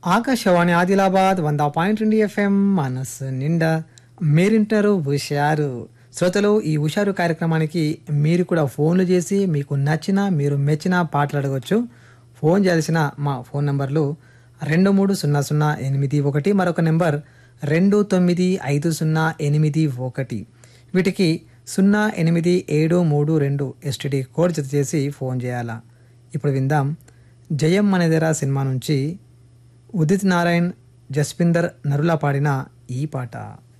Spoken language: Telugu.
ఆకాశవాణి ఆదిలాబాద్ వంద పాయింట్ రెండు ఎఫ్ఎం మనసు నిండా మీరింటారు హుషారు శ్రోతలు ఈ హుషారు కార్యక్రమానికి మీరు కూడా ఫోన్లు చేసి మీకు నచ్చిన మీరు మెచ్చిన పాటలు అడగవచ్చు ఫోన్ చేయాల్సిన మా ఫోన్ నంబర్లు రెండు మూడు సున్నా సున్నా ఎనిమిది ఒకటి మరొక నెంబర్ రెండు తొమ్మిది ఐదు సున్నా ఎనిమిది ఒకటి వీటికి సున్నా ఎనిమిది ఏడు మూడు రెండు ఎస్టీడీ కోడ్ జత చేసి ఫోన్ చేయాలా ఇప్పుడు విందాం జయం మనదేరా సినిమా నుంచి ఉదిత్ నారాయణ్ జస్పిందర్ నరులా పాడిన ఈ పాట